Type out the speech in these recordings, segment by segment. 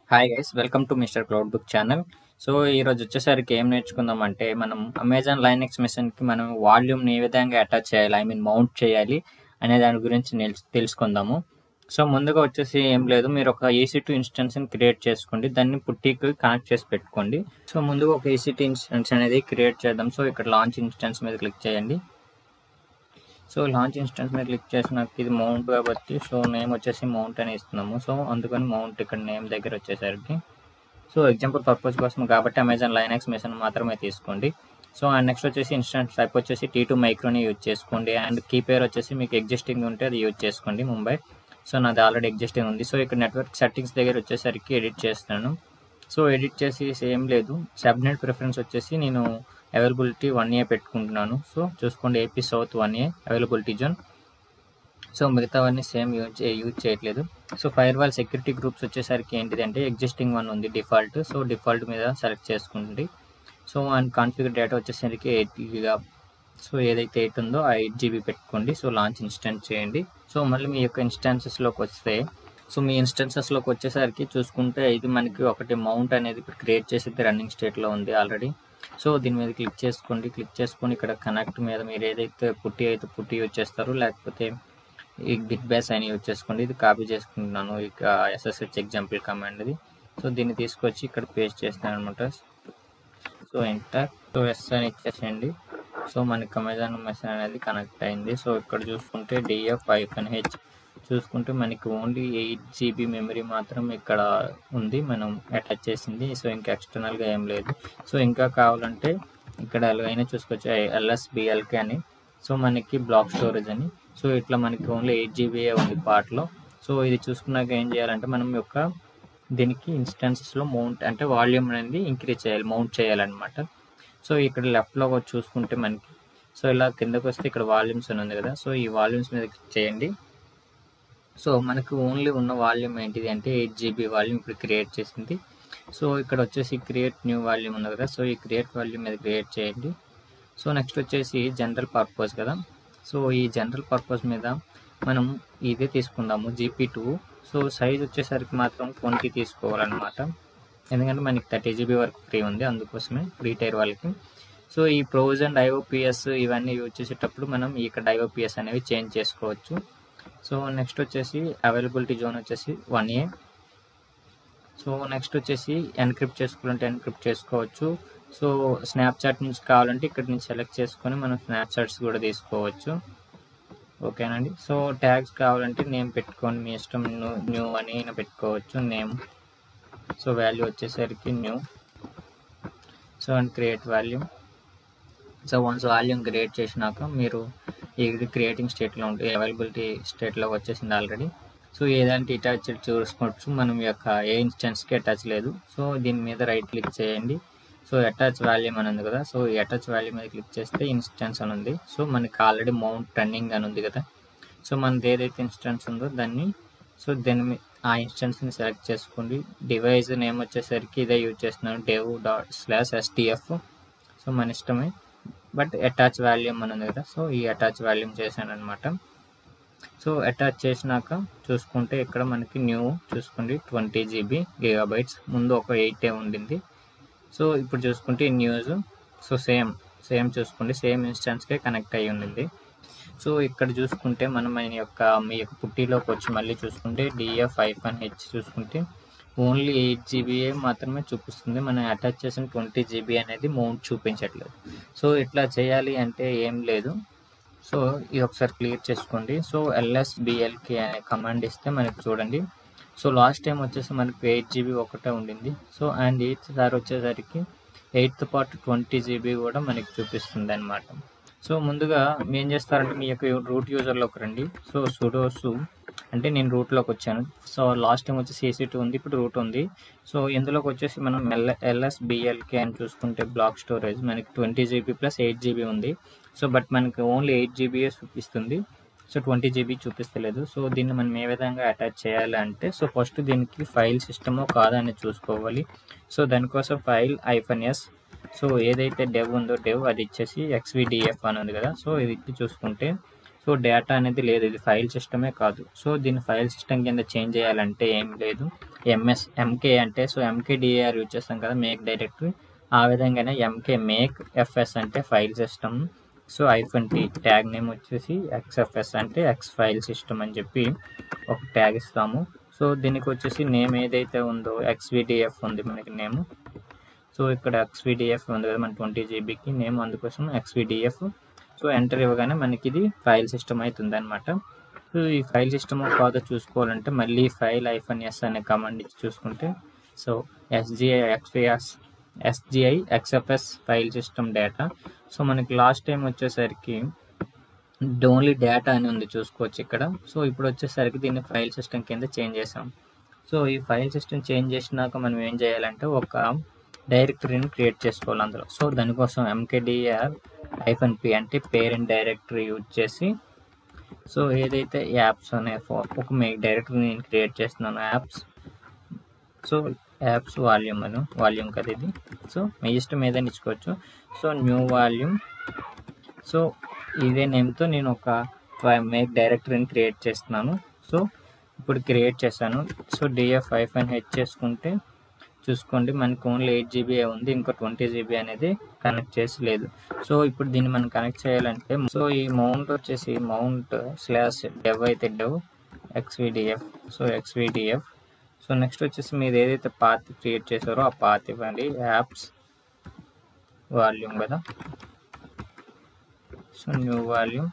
hi guys welcome to mister cloud book channel so ఈరోజు వచ్చేసరికి ఏం నేర్చుకుందాం అంటే మనం అమెజాన్ లైనెక్స్ మిషన్కి మనం వాల్యూమ్ని ఏ విధంగా అటాచ్ చేయాలి ఐ మీన్ మౌంట్ చేయాలి అనే దాని గురించి నేర్చు- తెలుసుకుందాము సో ముందుగా వచ్చేసి ఏం లేదు మీరు ఒక ఏసీ టూ ఇన్స్టెన్స్ని క్రియేట్ చేసుకోండి దాన్ని పుట్టికి కనెక్ట్ చేసి పెట్టుకోండి సో ముందుగా ఒక ఏసీ టూ ఇన్స్టెన్స్ అనేది క్రియేట్ చేద్దాం సో ఇక్కడ లాంచ్ ఇన్స్టెన్స్ మీద క్లిక్ చేయండి సో లాంచ్ ఇన్స్టెన్స్ మీద క్లిక్ చేసినాక ఇది మౌంట్ కాబట్టి సో నేమ్ వచ్చేసి మౌంట్ అని ఇస్తున్నాము సో అందుకని మౌంట్ ఇక్కడ నేమ్ దగ్గర వచ్చేసరికి సో ఎగ్జాంపుల్ పర్పస్ కోసం కాబట్టి అమెజాన్ లైనెక్స్ మిషన్ మాత్రమే తీసుకోండి సో అండ్ నెక్స్ట్ వచ్చేసి ఇన్స్టెంట్ టైప్ వచ్చేసి టీ టూ మైక్రోని యూజ్ చేసుకోండి అండ్ కీ పేర్ వచ్చేసి మీకు ఎగ్జిస్టింగ్ ఉంటే అది యూజ్ చేసుకోండి ముంబై సో నాది ఆల్రెడీ ఎగ్జిస్టింగ్ ఉంది సో ఇక్కడ నెట్వర్క్ సెట్టింగ్స్ దగ్గర వచ్చేసరికి ఎడిట్ చేస్తాను సో ఎడిట్ చేసి ఏం లేదు సబ్నెట్ ప్రిఫరెన్స్ వచ్చేసి నేను అవైలబిలిటీ వన్ ఇయర్ పెట్టుకుంటున్నాను సో చూసుకోండి AP south one year availability zone so మిగతావన్నీ సేమ్ యూజ్ యూజ్ చేయట్లేదు so firewall security groups వచ్చేసరికి ఏంటిది అంటే ఎగ్జిస్టింగ్ వన్ ఉంది డిఫాల్ట్ సో డిఫాల్ట్ మీద సెలెక్ట్ చేసుకుంటుంది సో అండ్ కాన్ఫిగర్ డేటా వచ్చేసరికి ఎయిట్ గిగా సో ఏదైతే ఎయిట్ ఉందో ఆ ఎయిట్ జీబీ పెట్టుకోండి సో లాంచ్ ఇన్స్టెన్స్ చేయండి సో మళ్ళీ మీ యొక్క ఇన్స్టాన్సెస్లోకి వస్తే సో మీ ఇన్స్టెన్సెస్లోకి వచ్చేసరికి చూసుకుంటే ఇది మనకి ఒకటి మౌంట్ అనేది ఇప్పుడు క్రియేట్ చేసేది రన్నింగ్ స్టేట్లో ఉంది ఆల్రెడీ సో దీని మీద క్లిక్ చేసుకోండి క్లిక్ చేసుకొని ఇక్కడ కనెక్ట్ మీద మీరు ఏదైతే పుట్టి అయితే పుట్టి యూజ్ చేస్తారో లేకపోతే ఈ బిట్ బేస్ అని యూజ్ చేసుకోండి ఇది కాపీ చేసుకుంటున్నాను ఇక ఎస్ఎస్హెచ్ ఎగ్జాంపుల్ కమాండ్ ఇది సో దీన్ని తీసుకొచ్చి ఇక్కడ పేస్ట్ చేస్తాను అనమాట సో ఎంటర్ సో ఎస్ అని ఇచ్చేసేయండి సో మనకి అమెజాన్ మెసేజ్ అనేది కనెక్ట్ అయింది సో ఇక్కడ చూసుకుంటే డిఎఫ్ ఐఫన్ హెచ్ చూసుకుంటే మనకి ఓన్లీ ఎయిట్ జీబీ మెమరీ మాత్రం ఇక్కడ ఉంది మనం అటాచ్ చేసింది సో ఇంకా ఎక్స్టర్నల్గా ఏం లేదు సో ఇంకా కావాలంటే ఇక్కడ ఎలాగైనా చూసుకోవచ్చు ఎల్ఎస్ బిఎల్కే అని సో మనకి బ్లాక్ స్టోరేజ్ అని సో ఇట్లా మనకి ఓన్లీ ఎయిట్ జీబీఏ ఉంది పార్ట్లో సో ఇది చూసుకున్నాక ఏం చేయాలంటే మనం యొక్క దీనికి ఇన్స్టెన్సెస్లో మౌంట్ అంటే వాల్యూమ్ అనేది ఇంక్రీజ్ చేయాలి మౌంట్ చేయాలన్నమాట సో ఇక్కడ లెఫ్ట్లో చూసుకుంటే మనకి సో ఇలా కిందకు వస్తే ఇక్కడ వాల్యూమ్స్ అని ఉంది కదా సో ఈ వాల్యూమ్స్ మీద క్లిక్ చేయండి సో మనకు ఓన్లీ ఉన్న వాల్యూమ్ ఏంటిది అంటే ఎయిట్ జీబీ వాల్యూమ్ ఇప్పుడు క్రియేట్ చేసింది సో ఇక్కడ వచ్చేసి క్రియేట్ న్యూ వాల్యూమ్ ఉంది కదా సో ఈ క్రియేట్ వాల్యూమ్ మీద క్రియేట్ చేయండి సో నెక్స్ట్ వచ్చేసి జనరల్ పర్పస్ కదా సో ఈ జనరల్ పర్పస్ మీద మనం ఇదే తీసుకుందాము జీపీ టూ సో సైజ్ వచ్చేసరికి మాత్రం ట్వంటీ తీసుకోవాలన్నమాట ఎందుకంటే మనకి థర్టీ జీబీ వరకు ఫ్రీ ఉంది అందుకోసమే ఫ్రీ టైర్ వాళ్ళకి సో ఈ ప్రోజ్ అండ్ ఐఓపిఎస్ ఇవన్నీ యూజ్ చేసేటప్పుడు మనం ఇక్కడ ఐఓపిఎస్ అనేవి చేంజ్ చేసుకోవచ్చు సో నెక్స్ట్ వచ్చేసి అవైలబిలిటీ జోన్ వచ్చేసి వన్ ఏ సో నెక్స్ట్ వచ్చేసి ఎన్క్రిప్ట్ చేసుకోవాలంటే ఎన్క్రిప్ట్ చేసుకోవచ్చు సో స్నాప్చాట్ నుంచి కావాలంటే ఇక్కడ నుంచి సెలెక్ట్ చేసుకొని మనం స్నాప్చాట్స్ కూడా తీసుకోవచ్చు ఓకేనండి సో ట్యాగ్స్ కావాలంటే నేమ్ పెట్టుకొని మీ ఇష్టం న్యూ న్యూ అని అయినా పెట్టుకోవచ్చు నేమ్ సో వాల్యూ వచ్చేసరికి new so and create volume so once volume create చేసినాక మీరు ఇది క్రియేటింగ్ స్టేట్లో ఉంటుంది అవైలబిలిటీ స్టేట్లో వచ్చేసింది ఆల్రెడీ సో ఏదంటే అటాచ్ చూసుకోవచ్చు మనం యొక్క ఏ ఇన్స్టెన్స్కి అటాచ్ లేదు సో దీని మీద రైట్ క్లిక్ చేయండి సో అటాచ్ వాల్యూమ్ అని ఉంది కదా సో ఈ అటాచ్ వాల్యూమ్ మీద క్లిక్ చేస్తే ఇన్స్టెన్స్ అని ఉంది సో మనకి ఆల్రెడీ మౌంట్ రన్నింగ్ అని ఉంది కదా సో మనది ఏదైతే ఇన్స్టెన్స్ ఉందో దాన్ని సో దాని మీ- ఆ ఇన్స్టెన్స్ని సెలెక్ట్ చేసుకోండి డివైస్ నేమ్ వచ్చేసరికి ఇదే యూజ్ చేస్తున్నాను dev dot slash STF so మన ఇష్టమే బట్ అటాచ్ వాల్యూమ్ అని ఉంది కదా సో ఈ అటాచ్ వాల్యూమ్ చేశాను అనమాట సో అటాచ్ చేసినాక చూసుకుంటే ఇక్కడ మనకి న్యూ చూసుకోండి ట్వంటీ జీబీ గిగాబైట్స్ ముందు ఒక ఎయిట్ ఉండింది సో ఇప్పుడు చూసుకుంటే న్యూస్ సో సేమ్ సేమ్ చూసుకోండి సేమ్ ఇన్స్టెన్స్కే కనెక్ట్ అయ్యి ఉండింది సో ఇక్కడ చూసుకుంటే మనం మన యొక్క మీ యొక్క పుట్టిలోకి వచ్చి మళ్ళీ చూసుకుంటే డిఎఫ్ ఐఫన్ హెచ్ చూసుకుంటే ఓన్లీ ఎయిట్ జీబీఏ మాత్రమే చూపిస్తుంది మనం అటాచ్ చేసిన ట్వంటీ జీబీ అనేది మౌంట్ చూపించట్లేదు సో ఇట్లా చేయాలి అంటే ఏం లేదు సో ఇది ఒకసారి క్లియర్ చేసుకోండి సో ఎల్ఎస్ బిఎల్కి అనే కమాండ్ ఇస్తే మనకి చూడండి సో లాస్ట్ టైం వచ్చేసి మనకి ఎయిట్ జీబీ ఒకటే ఉండింది సో అండ్ ఎయిత్ సార్ వచ్చేసరికి ఎయిత్ పార్ట్ ట్వంటీ జీబీ కూడా మనకి చూపిస్తుంది అనమాట సో ముందుగా ఏం చేస్తారంటే మీ యొక్క రూట్ యూజర్లోకి రండి సో సుడోసు అంటే నేను రూట్లోకి వచ్చాను సో లాస్ట్ టైం వచ్చేసి ఏసీ టూ ఉంది ఇప్పుడు రూట్ ఉంది సో ఇందులోకి వచ్చేసి మనం ఎల్ ఎల్ఎస్ బిఎల్కే అని చూసుకుంటే బ్లాక్ స్టోరేజ్ మనకి twenty GB plus eight GB ఉంది సో బట్ మనకి ఓన్లీ ఎయిట్ జీబీయే చూపిస్తుంది సో ట్వంటీ జీబీ చూపిస్తలేదు సో దీన్ని మనం ఏ విధంగా అటాచ్ చేయాలి అంటే సో ఫస్ట్ దీనికి ఫైల్ సిస్టమో కాదా అని చూసుకోవాలి సో దానికోసం ఫైల్ ఐఫన్ ఎస్ సో ఏదైతే డెవ్ ఉందో డెవ్ అది ఇచ్చేసి ఎక్స్విడిఎఫ్ అని ఉంది కదా సో ఇది ఇచ్చి చూసుకుంటే సో డేటా అనేది లేదు ఇది ఫైల్ సిస్టమే కాదు సో దీన్ని ఫైల్ సిస్టమ్ కింద చేంజ్ చేయాలంటే ఏం లేదు ఎంఎస్ ఎంకే అంటే సో ఎంకే డిఏఆర్ యూజ్ చేస్తాం కదా మేక్ డైరెక్టరీ ఆ విధంగానే ఎంకే మేక్ ఎఫ్ఎస్ అంటే file system so hyphen T tag name వచ్చేసి ఎక్స్ఎఫ్ఎస్ అంటే ఎక్స్ ఫైల్ సిస్టమ్ అని చెప్పి ఒక ట్యాగ్ ఇస్తాము సో దీనికి వచ్చేసి నేమ్ ఏదైతే ఉందో ఎక్స్విడిఎఫ్ ఉంది మనకి నేమ్ సో ఇక్కడ ఎక్స్విడిఎఫ్ ఉంది కదా మన ట్వంటీ జీబీకి నేమ్ అందుకోసం ఎక్స్విడిఎఫ్ సో ఎంటర్ ఇవ్వగానే మనకి ఇది ఫైల్ సిస్టమ్ అవుతుంది అనమాట సో ఈ ఫైల్ సిస్టమ్ కాదో చూసుకోవాలంటే మళ్ళీ ఫైల్ ఐఫోన్ ఎస్ అనే కమాండ్ ఇచ్చి చూసుకుంటే so SGI XPS SGI XFS file system data so మనకి లాస్ట్ టైం వచ్చేసరికి ఓన్లీ డేటా అని ఉంది చూసుకోవచ్చు ఇక్కడ సో ఇప్పుడు వచ్చేసరికి దీన్ని ఫైల్ సిస్టమ్ కింద చేంజ్ చేసాం సో ఈ ఫైల్ సిస్టమ్ చేంజ్ చేసినాక మనం ఏం చేయాలంటే ఒక డైరెక్టరీని క్రియేట్ చేసుకోవాలి అందులో సో దానికోసం ఎంకేడిఆర్ ఐఫన్ పి అంటే పేరెంట్ డైరెక్టరీ యూజ్ చేసి సో ఏదైతే యాప్స్ అనే ఒక మీ డైరెక్టరీ నేను క్రియేట్ చేస్తున్నాను యాప్స్ సో యాప్స్ వాల్యూమ్ అను వాల్యూమ్ కదా ఇది సో మీ ఇష్టం ఏదైనా ఇచ్చుకోవచ్చు సో న్యూ వాల్యూమ్ సో ఇదే నేమ్తో నేను ఒక మేక్ డైరెక్టరీని క్రియేట్ చేస్తున్నాను సో ఇప్పుడు క్రియేట్ చేశాను సో డిఎఫ్ ఐఫైన్ హెచ్ చేసుకుంటే చూసుకోండి మనకి ఓన్లీ ఎయిట్ జీబీ ఉంది ఇంకో ట్వంటీ జీబీ అనేది కనెక్ట్ చేసి లేదు సో ఇప్పుడు దీన్ని మనం కనెక్ట్ చేయాలంటే సో ఈ మౌంట్ వచ్చేసి మౌంట్ స్లాష్ డెవ్ అయితే dev XVDF so XVDF so next వచ్చేసి మీరు ఏదైతే పాత్ క్రియేట్ చేశారో ఆ పాత్ ఇవ్వండి యాప్స్ వాల్యూమ్ కదా so new volume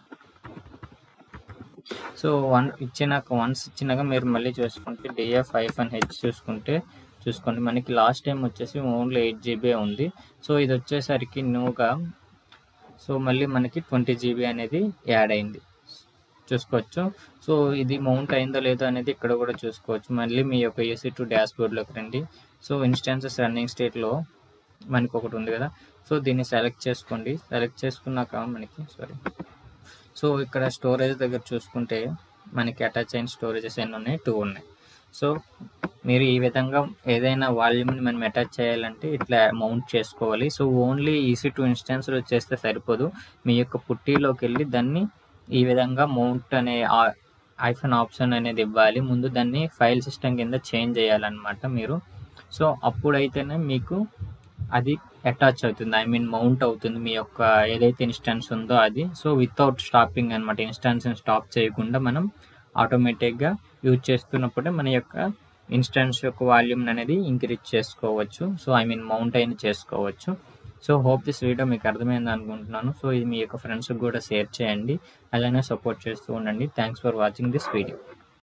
so one ఇచ్చినాక వన్స్ ఇచ్చినాక మీరు మళ్ళీ చూసుకుంటే డిఎఫ్ ఐఫన్ హెచ్ చూసుకుంటే చూసుకోండి మనకి లాస్ట్ టైం వచ్చేసి ఓన్లీ ఎయిట్ జీబీ ఉంది సో ఇది వచ్చేసరికి న్యూగా సో మళ్ళీ మనకి ట్వంటీ జీబీ అనేది యాడ్ అయింది చూసుకోవచ్చు సో ఇది మౌంట్ అయిందో లేదో అనేది ఇక్కడ కూడా చూసుకోవచ్చు మళ్ళీ మీ యొక్క ఏసీ టూ డాష్ బోర్డ్లోకి రండి సో ఇన్స్టాన్సెస్ రన్నింగ్ స్టేట్లో మనకి ఒకటి ఉంది కదా సో దీన్ని సెలెక్ట్ చేసుకోండి సెలెక్ట్ చేసుకున్నాక మనకి సారీ సో ఇక్కడ స్టోరేజ్ దగ్గర చూసుకుంటే మనకి అటాచ్ అయిన స్టోరేజెస్ ఎన్ని ఉన్నాయి టూ ఉన్నాయి సో మీరు ఈ విధంగా ఏదైనా వాల్యూమ్ని మనం అటాచ్ చేయాలంటే ఇట్లా మౌంట్ చేసుకోవాలి సో ఓన్లీ ఈసీ టూ ఇన్స్టెన్స్లో చేస్తే సరిపోదు మీ యొక్క పుట్టీలోకి వెళ్ళి దాన్ని ఈ విధంగా మౌంట్ అనే ఐఫోన్ ఆప్షన్ అనేది ఇవ్వాలి ముందు దాన్ని ఫైల్ సిస్టమ్ కింద చేంజ్ చేయాలన్నమాట మీరు సో అప్పుడైతేనే మీకు అది అటాచ్ అవుతుంది ఐ మీన్ మౌంట్ అవుతుంది మీ యొక్క ఏదైతే ఇన్స్టాన్స్ ఉందో అది సో వితౌట్ స్టాపింగ్ అనమాట ఇన్స్టాన్స్ని స్టాప్ చేయకుండా మనం ఆటోమేటిక్గా యూజ్ చేస్తున్నప్పుడే మన యొక్క ఇన్స్టాన్స్ యొక్క వాల్యూమ్ అనేది ఇంక్రీజ్ చేసుకోవచ్చు సో ఐ మీన్ మౌంట్ అయిన చేసుకోవచ్చు సో హోప్ దిస్ వీడియో మీకు అర్థమైంది అనుకుంటున్నాను సో ఇది మీ యొక్క ఫ్రెండ్స్కి కూడా షేర్ చేయండి అలానే సపోర్ట్ చేస్తూ ఉండండి thanks for watching this video